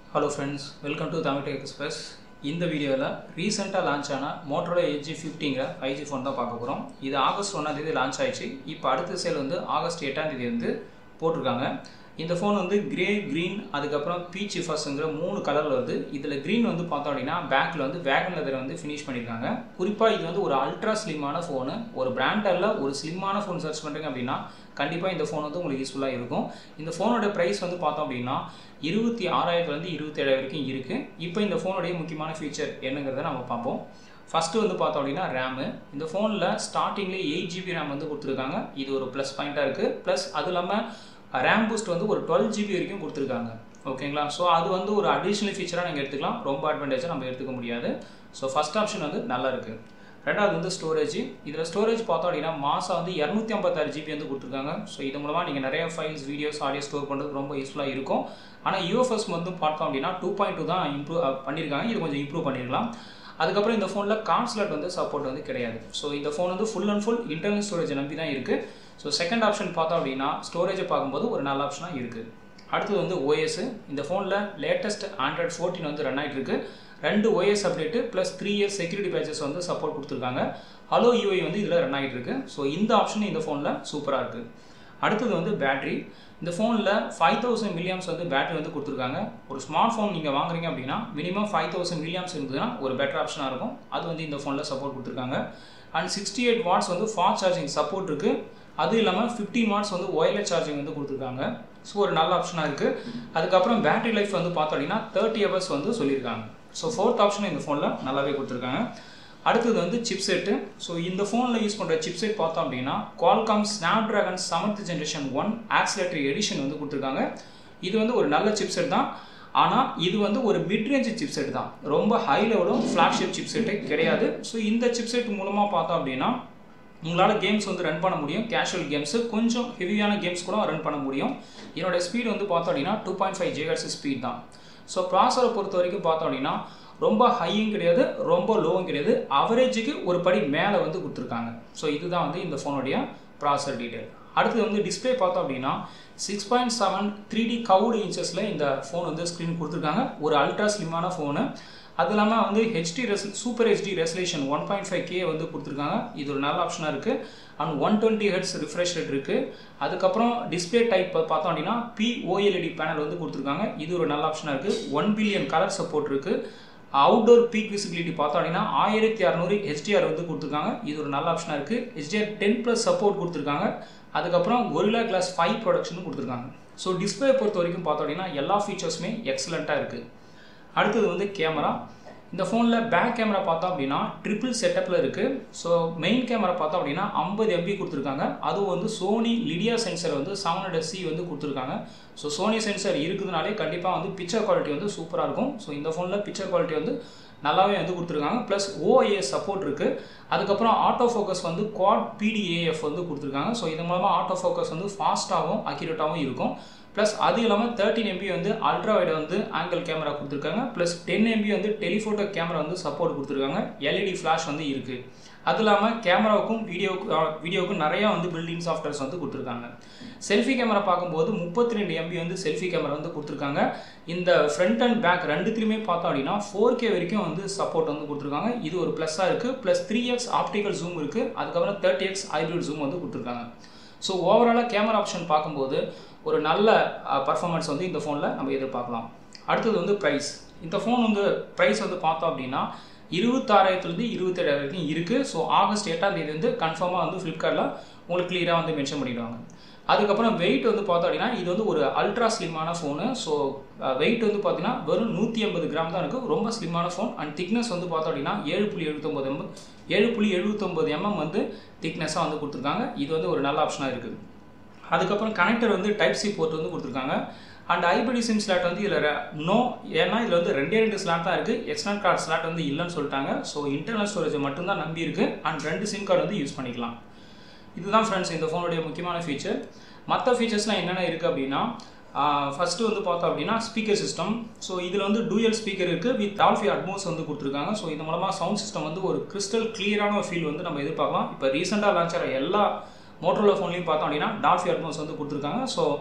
hello friends welcome to Tamil tech express இந்த வீடியோவில் ரீசெண்டாக லான்ச் ஆன மோட்டரோட எஜி ஃபிஃப்டிங்கிற ஃபைவ் ஜி ஃபோன் தான் பார்க்க போகிறோம் இது ஆகஸ்ட் ஒன்றாம் தேதி லான்ச் ஆயிடுச்சு இப்போ அடுத்த சேல் வந்து ஆகஸ்ட் எட்டாம் தேதி வந்து போட்டிருக்காங்க இந்த ஃபோன் வந்து கிரே க்ரீன் அதுக்கப்புறம் பீச் ஃபர்ஸ்ங்கிற மூணு கலரில் வருது இதில் க்ரீன் வந்து பார்த்தோம் அப்படின்னா பேக்கில் வந்து வேகன் லெதரை வந்து ஃபினிஷ் பண்ணியிருக்காங்க குறிப்பாக இது வந்து ஒரு அல்ட்ரா ஸ்லிம்மான ஃபோனு ஒரு பிராண்டரில் ஒரு ஸ்லிம்மான ஃபோன் சர்ச் பண்ணுறீங்க அப்படின்னா கண்டிப்பாக இந்த ஃபோன் வந்து உங்களுக்கு யூஸ்ஃபுல்லாக இருக்கும் இந்த ஃபோனோட ப்ரைஸ் வந்து பார்த்தோம் அப்படின்னா இருபத்தி ஆறாயிரத்துலேருந்து இருபத்தேழாயிரம் வரைக்கும் இருக்குது இப்போ இந்த ஃபோனுடைய முக்கியமான ஃபீச்சர் என்னங்கிறத நம்ம பார்ப்போம் ஃபஸ்ட்டு வந்து பார்த்தோம் அப்படின்னா ரேமு இந்த ஃபோனில் ஸ்டார்டிங்லேயே எயிட் ஜிபி ரேம் வந்து கொடுத்துருக்காங்க இது ஒரு ப்ளஸ் பாயிண்ட்டாக இருக்குது ப்ளஸ் அது இல்லாமல் ரேம் பூஸ்ட் வந்து ஒரு டுவெல் ஜிபி வரைக்கும் கொடுத்துருக்காங்க ஓகேங்களா ஸோ அது வந்து ஒரு அடிஷ்னல் ஃபீச்சராக நீங்கள் எடுத்துக்கலாம் ரொம்ப அட்வான்டேஜாக நம்ம எடுத்துக்க முடியாது ஸோ ஃபஸ்ட் ஆப்ஷன் வந்து நல்லா இருக்குது ரெண்டாவது வந்து ஸ்டோரேஜ் இதில் ஸ்டோரேஜ் பார்த்தோம் அப்படின்னா மாதம் வந்து இரநூத்தி ஐம்பத்தாறு ஜிபி வந்து கொடுத்துருக்காங்க ஸோ இது மூலமாக நீங்கள் நிறைய ஃபைல்ஸ் வீடியோஸ் ஆடியோ ஸ்டோர் பண்ணுறது ரொம்ப யூஸ்ஃபுல்லாக இருக்கும் ஆனால் யூஎஃப்எஸ் வந்து பார்த்தோம் அப்படின்னா டூ பாயிண்ட் டூ தான் இம்ப்ரூவ் பண்ணியிருக்காங்க இது கொஞ்சம் இம்ப்ரூவ் பண்ணியிருக்கலாம் அதுக்கப்புறம் இந்த ஃபோனில் கான்ஸ்லட் வந்து சப்போர்ட் வந்து கிடையாது ஸோ இந்த ஃபோன் வந்து full and full internal storage நம்பி தான் இருக்குது ஸோ செகண்ட் ஆப்ஷன் பார்த்தோம் அப்படின்னா ஸ்டோரேஜை பார்க்கும்போது ஒரு நல்ல ஆப்ஷனாக இருக்குது அடுத்தது வந்து ஓஎஸ் இந்த ஃபோனில் லேட்டஸ்ட் ஆண்ட்ராய்ட் ஃபோர்டீன் வந்து ரன் ஆகிட்டு இருக்கு ரெண்டு OS update plus three years security patches வந்து சப்போர்ட் கொடுத்துருக்காங்க ஹலோ யூஐ வந்து இதில் ரன் ஆகிட்டு இருக்கு ஸோ இந்த ஆப்ஷன் இந்த ஃபோனில் சூப்பராக இருக்குது அடுத்தது வந்து பேட்ரி இந்த ஃபோனில் ஃபைவ் தௌசண்ட் மில்லியம்ஸ் வந்து பேட்டரி வந்து கொடுத்துருக்காங்க ஒரு ஸ்மார்ட் ஃபோன் நீங்கள் வாங்குறீங்க அப்படின்னா மினிமம் ஃபைவ் தௌசண்ட் மில்லியம்ஸ் இருந்ததுன்னா ஒரு பெட்டர் ஆப்ஷனாக இருக்கும் அது வந்து இந்த ஃபோனில் சப்போர்ட் கொடுத்துருக்காங்க அண்ட் சிக்ஸ்டி எயிட் வாட்ஸ் வந்து ஃபாஸ்ட் சார்ஜிங் சப்போர்ட் இருக்குது அது இல்லாமல் ஃபிஃப்டீன் வாட்ஸ் வந்து ஒயர்லெஸ் சார்ஜிங் வந்து கொடுத்துருக்காங்க ஸோ ஒரு நல்ல ஆப்ஷனாக இருக்குது அதுக்கப்புறம் பேட்டரி லைஃப் வந்து பார்த்தோம் அப்படின்னா தேர்ட்டி ஹவர்ஸ் வந்து சொல்லியிருக்காங்க ஸோ ஃபோர்த் ஆப்ஷன் இந்த ஃபோனில் நல்லாவே கொடுத்துருக்காங்க அடுத்தது வந்து சிப்செட்டு ஸோ இந்த ஃபோனில் யூஸ் பண்ணுற சிப்செட் பார்த்தோம் அப்படின்னா Qualcomm Snapdragon seventh generation one accelerated edition வந்து கொடுத்துருக்காங்க இது வந்து ஒரு நல்ல சிப்செட் தான் ஆனால் இது வந்து ஒரு மிட் ரேஞ்ச் சிப்செட் தான் ரொம்ப ஹை லெவலும் ஃப்ளாக்ஷிப் சிப்செட்டே கிடையாது ஸோ இந்த சிப்செட் மூலமாக பார்த்தோம் அப்படின்னா உங்களால் கேம்ஸ் வந்து ரன் பண்ண முடியும் கேஷுவல் கேம்ஸு கொஞ்சம் ஹெவியான கேம்ஸ் கூட ரன் பண்ண முடியும் என்னோடய ஸ்பீட் வந்து பார்த்தோம் அப்படின்னா டூ பாயிண்ட் ஃபைவ் ஜிஹெட்ஸ் ஸ்பீட் தான் ஸோ ப்ராசரை பொறுத்த வரைக்கும் பார்த்தோம் அப்படின்னா ரொம்ப ஹையும் கிடையாது ரொம்ப லோவும் கிடையாது அவரேஜுக்கு ஒரு படி மேலே வந்து கொடுத்துருக்காங்க ஸோ இதுதான் வந்து இந்த ஃபோனுடைய ப்ராசர் டீட்டெயில் அடுத்து வந்து டிஸ்பிளே பார்த்தோம் அப்படின்னா six point seven three D curved இன்ச்சஸில் இந்த ஃபோன் வந்து ஸ்க்ரீன் கொடுத்துருக்காங்க ஒரு அல்ட்ரா ஸ்லிம்மான ஃபோனு அது இல்லாமல் வந்து HD res super HD resolution one point five K வந்து கொடுத்துருக்காங்க இது ஒரு நல்ல ஆப்ஷனாக இருக்குது and one twenty hertz refresh rate இருக்குது அதுக்கப்புறம் டிஸ்பிளே டைப் பார்த்தோம் அப்படின்னா பிஓஎல்இடி பேனல் வந்து கொடுத்துருக்காங்க இது ஒரு நல்ல ஆப்ஷனாக இருக்குது ஒன் பில்லியன் கலர் சப்போர்ட் இருக்குது அவுட்டோர் பீக் விசிபிலிட்டி பார்த்தோம் அப்படின்னா ஆயிரத்தி அறநூறு ஹெச்டிஆர் வந்து கொடுத்துருக்காங்க இது ஒரு நல்ல ஆப்ஷனாக இருக்குது ஹெச்டிஆர் டென் ப்ளஸ் சப்போர்ட் கொடுத்துருக்காங்க அதுக்கப்புறம் கொரிலா கிளாஸ் ஃபைவ் ப்ரொடக்ஷனும் கொடுத்துருக்காங்க ஸோ டிஸ்பிளே பொறுத்த வரைக்கும் பார்த்தோம் அப்படின்னா எல்லா ஃபீச்சர்ஸுமே எக்ஸலண்ட்டாக இருக்குது அடுத்தது வந்து கேமரா இந்த ஃபோனில் பேக் கேமரா பார்த்தோம் அப்படின்னா ட்ரிபிள் செட்டப்பில் இருக்குது ஸோ மெயின் கேமரா பார்த்தோம் அப்படின்னா ஐம்பது எம்பி கொடுத்துருக்காங்க அதுவும் வந்து சோனி லிடியா சென்சர் வந்து செவன் ஹண்ட்ரட் சி வந்து கொடுத்துருக்காங்க ஸோ சோனி சென்சர் இருக்குதுனாலே கண்டிப்பாக வந்து பிக்சர் குவாலிட்டி வந்து சூப்பராக இருக்கும் ஸோ இந்த ஃபோனில் பிக்சர் குவாலிட்டி வந்து நல்லாவே வந்து கொடுத்துருக்காங்க ப்ளஸ் ஓஐஎஸ் சப்போர்ட் இருக்குது அதுக்கப்புறம் ஆட்டோ ஃபோக்கஸ் வந்து குவாட் பிடிஏஎஃப் வந்து கொடுத்துருக்காங்க ஸோ இது மூலமாக ஆட்டோ ஃபோக்கஸ் வந்து ஃபாஸ்ட்டாகவும் அக்யூரேட்டாகவும் இருக்கும் ப்ளஸ் அது இல்லாமல் தேர்ட்டின் எம்பி வந்து அல்ட்ரா வைட வந்து ஆங்கிள் கேமரா கொடுத்துருக்காங்க ப்ளஸ் டென் எம்பி வந்து டெலிஃபோட்டோ கேமரா வந்து சப்போர்ட் கொடுத்துருக்காங்க எல்இடி ஃப்ளாஷ் வந்து இருக்குது அது இல்லாமல் கேமராவுக்கும் வீடியோவுக்கு வீடியோவுக்கும் நிறையா வந்து பில்டிங் சாஃப்ட்வேர்ஸ் வந்து கொடுத்துருக்காங்க செல்ஃபி கேமரா பார்க்கும்போது முப்பத்தி ரெண்டு எம்பி வந்து செல்ஃபி கேமரா வந்து கொடுத்துருக்காங்க இந்த ஃப்ரண்ட் அண்ட் பேக் ரெண்டுத்துலையுமே பார்த்தோம் அப்படின்னா ஃபோர் கே வரைக்கும் வந்து சப்போர்ட் வந்து கொடுத்துருக்காங்க இது ஒரு ப்ளஸ்ஸாக இருக்குது plus three X optical zoom இருக்குது அதுக்கப்புறம் தேர்ட்டி எக்ஸ் ஹைப்ரிட் ஜூம் வந்து கொடுத்துருக்காங்க ஸோ ஓவராலாக கேமரா ஆப்ஷன் பார்க்கும்போது ஒரு நல்ல பர்ஃபார்மன்ஸ் வந்து இந்த ஃபோனில் நம்ம எதிர்பார்க்கலாம் அடுத்தது வந்து ப்ரைஸ் இந்த ஃபோன் வந்து ப்ரைஸ் வந்து பார்த்தோம் அப்படின்னா இருபத்தாறாயிரத்துலேருந்து இருபத்தேழாயிரம் வரைக்கும் இருக்குது ஸோ ஆகஸ்ட் எட்டாம் தேதி வந்து கன்ஃபார்மாக வந்து ஃப்ளிப்கார்ட்டில் உங்களுக்கு கிளியராக வந்து மென்ஷன் பண்ணிடுவாங்க அதுக்கப்புறம் வெயிட் வந்து பார்த்தோம் அப்படின்னா இது வந்து ஒரு அல்ட்ரா ஸ்லிம்மான ஃபோனு ஸோ வெயிட் வந்து பார்த்தீங்கன்னா வெறும் நூற்றி ஐம்பது கிராம் தான் இருக்குது ரொம்ப ஸ்லிம்மான ஃபோன் அண்ட் திக்னஸ் வந்து பார்த்தோம் அப்படின்னா ஏழு புள்ளி எழுபத்தொம்பது எம் ஏழு புள்ளி எழுபத்தொம்பது எம்எம் வந்து திக்னஸாக வந்து கொடுத்துருக்காங்க இது வந்து ஒரு நல்ல ஆப்ஷனாக இருக்குது அதுக்கப்புறம் கனெக்டர் வந்து டைப் சி போர்ட் வந்து கொடுத்துருக்காங்க அண்ட் ஐபிடி சிம் ஸ்லாட் வந்து இதில் நோ ஏன்னா இதில் வந்து ரெண்டே ரெண்டு ஸ்லாட் தான் இருக்குது எக்ஸ்டர்னல் கார்டு ஸ்லாட் வந்து இல்லைன்னு சொல்லிட்டாங்க ஸோ இன்டர்னல் ஸ்டோரேஜை மட்டும்தான் நம்பி இருக்குது அண்ட் ரெண்டு சிம் கார்டு வந்து யூஸ் பண்ணிக்கலாம் இதுதான் ஃப்ரெண்ட்ஸ் இந்த ஃபோனுடைய முக்கியமான ஃபீச்சர் மற்ற ஃபீச்சர்ஸ்லாம் என்னென்ன இருக்குது அப்படின்னா ஃபஸ்ட்டு வந்து பார்த்தோம் அப்படின்னா ஸ்பீக்கர் சிஸ்டம் ஸோ இதில் வந்து டூயல் ஸ்பீக்கர் இருக்குது வித் டால்ஃபி அட்மோஸ் வந்து கொடுத்துருக்காங்க ஸோ இது மூலமாக சவுண்ட் சிஸ்டம் வந்து ஒரு கிறிஸ்டல் கிளியரான ஒரு ஃபீல் வந்து நம்ம எதிர்பார்க்கலாம் இப்போ ரீசெண்டாக லான்ச் ஆகிற எல்லா மோட்டரோல ஃபோன்லையும் பார்த்தோம் அப்படின்னா டால்ஃபி அட்மோஸ் வந்து கொடுத்துருக்காங்க ஸோ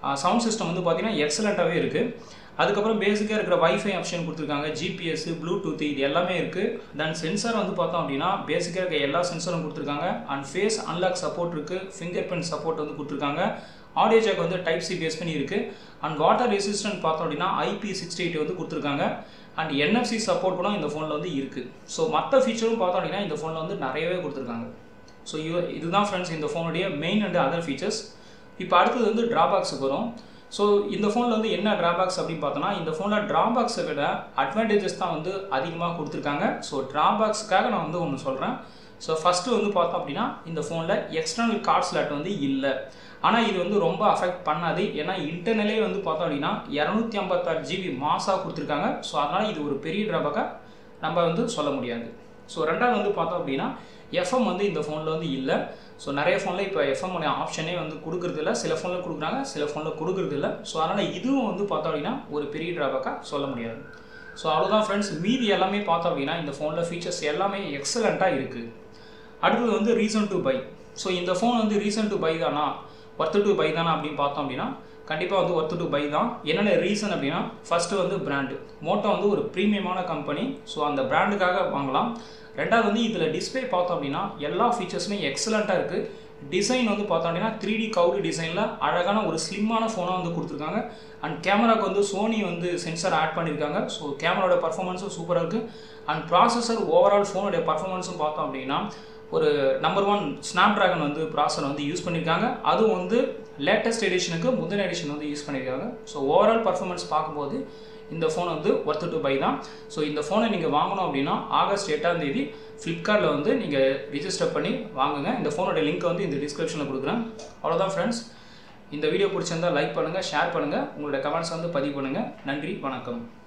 சவுண்ட் சிஸ்டம் வந்து பார்த்தீங்கன்னா எக்ஸலண்ட்டாகவே இருக்குது அதுக்கப்புறம் பேசிக்காக இருக்கிற வைஃபை ஆப்ஷன் கொடுத்துருக்காங்க ஜிபிஎஸ் ப்ளூடூத் இது எல்லாமே இருக்குது தென் சென்சார் வந்து பார்த்தோம் அப்படின்னா பேசிக்காக இருக்க எல்லா சென்சாரும் கொடுத்துருக்காங்க அண்ட் ஃபேஸ் அன்லாக் சப்போர்ட் இருக்குது ஃபிங்கர் பிரிண்ட் சப்போர்ட் வந்து கொடுத்துருக்காங்க ஆடியோ ஜாக் வந்து டைப் சி பேஸ் பண்ணி இருக்குது அண்ட் வாட்டர் ரெசிஸ்டன்ட் பார்த்தோம் அப்படின்னா ஐபி சிக்ஸ்டி எயிட் வந்து கொடுத்துருக்காங்க அண்ட் என்எஃப்சி சப்போர்ட் கூட இந்த ஃபோனில் வந்து இருக்குது ஸோ மற்ற ஃபீச்சரும் பார்த்தோம் அப்படின்னா இந்த ஃபோனில் வந்து நிறையவே கொடுத்துருக்காங்க ஸோ இது இதுதான் ஃப்ரெண்ட்ஸ் இந்த ஃபோனுடைய மெயின் அண்ட் அதர் ஃபீச்சர்ஸ் இப்போ அடுத்தது வந்து ட்ராபேக்ஸுக்கு வரும் ஸோ இந்த ஃபோனில் வந்து என்ன ட்ராபேக்ஸ் அப்படின்னு பார்த்தோன்னா இந்த ஃபோனில் ட்ராபேக்ஸை விட அட்வான்டேஜஸ் தான் வந்து அதிகமாக கொடுத்துருக்காங்க ஸோ ட்ராபேக்ஸ்க்காக நான் வந்து ஒன்று சொல்கிறேன் ஸோ ஃபஸ்ட்டு வந்து பார்த்தோம் அப்படின்னா இந்த ஃபோனில் எக்ஸ்டர்னல் கார்ட் ஸ்லாட் வந்து இல்லை ஆனால் இது வந்து ரொம்ப அஃபெக்ட் பண்ணாது ஏன்னா இன்டர்னலே வந்து பார்த்தோம் அப்படின்னா இரநூத்தி ஐம்பத்தாறு ஜிபி மாசாக கொடுத்துருக்காங்க ஸோ அதனால் இது ஒரு பெரிய ட்ராபேக்காக நம்ம வந்து சொல்ல முடியாது ஸோ ரெண்டாவது வந்து பார்த்தோம் அப்படின்னா எஃப்எம் வந்து இந்த ஃபோனில் வந்து இல்லை ஸோ நிறைய ஃபோனில் இப்போ எஃப்எம் ஆப்ஷனே வந்து கொடுக்குறது இல்லை சில ஃபோனில் கொடுக்குறாங்க சில ஃபோனில் கொடுக்குறது இல்லை ஸோ அதனால் இதுவும் வந்து பார்த்தோம் அப்படின்னா ஒரு பெரிய ட்ராபேக்காக சொல்ல முடியாது ஸோ அவ்வளோதான் ஃப்ரெண்ட்ஸ் மீதி எல்லாமே பார்த்தோம் அப்படின்னா இந்த ஃபோனில் ஃபீச்சர்ஸ் எல்லாமே எக்ஸலண்ட்டாக இருக்குது அடுத்தது வந்து ரீசன் டு பை ஸோ இந்த ஃபோன் வந்து ரீசன் டு பை தானா ஒர்த்து டு பை தானா அப்படின்னு பார்த்தோம் அப்படின்னா கண்டிப்பாக வந்து ஒர்த்து டு பை தான் என்னென்ன ரீசன் அப்படின்னா ஃபஸ்ட்டு வந்து பிராண்டு மோட்டோ வந்து ஒரு ப்ரீமியமான கம்பெனி ஸோ அந்த பிராண்டுக்காக வாங்கலாம் ரெண்டாவது வந்து இதில் டிஸ்பிளே பார்த்தோம் அப்படின்னா எல்லா ஃபீச்சர்ஸுமே எக்ஸலண்ட்டாக இருக்குது டிசைன் வந்து பார்த்தோம் அப்படின்னா த்ரீ டி கவுடு டிசைனில் அழகான ஒரு ஸ்லிம்மான ஃபோனாக வந்து கொடுத்துருக்காங்க அண்ட் கேமராக்கு வந்து சோனி வந்து சென்சார் ஆட் பண்ணியிருக்காங்க ஸோ கேமராவோட பர்ஃபார்மன்ஸும் சூப்பராக இருக்குது அண்ட் ப்ராசஸர் ஓவரால் ஃபோனுடைய பர்ஃபார்மன்ஸும் பார்த்தோம் அப்படின்னா ஒரு நம்பர் ஒன் ஸ்னாப் ட்ராகன் வந்து ப்ராசர் வந்து யூஸ் பண்ணியிருக்காங்க அதுவும் வந்து லேட்டஸ்ட் எடிஷனுக்கு முந்தின எடிஷன் வந்து யூஸ் பண்ணியிருக்காங்க ஸோ ஓவரால் பர்ஃபார்மன்ஸ் பார்க்கும்போது இந்த ஃபோன் வந்து ஒர்த்து டு பை தான் ஸோ இந்த ஃபோனை நீங்கள் வாங்கணும் அப்படின்னா ஆகஸ்ட் எட்டாம் தேதி ஃப்ளிப்கார்ட்டில் வந்து நீங்கள் ரிஜிஸ்டர் பண்ணி வாங்குங்க இந்த ஃபோனோட லிங்க் வந்து இந்த டிஸ்கிரிப்ஷனில் கொடுக்குறேன் அவ்வளோதான் ஃப்ரெண்ட்ஸ் இந்த வீடியோ பிடிச்சிருந்தால் லைக் பண்ணுங்கள் ஷேர் பண்ணுங்கள் உங்களோட கமெண்ட்ஸ் வந்து பதிவு பண்ணுங்கள் நன்றி வணக்கம்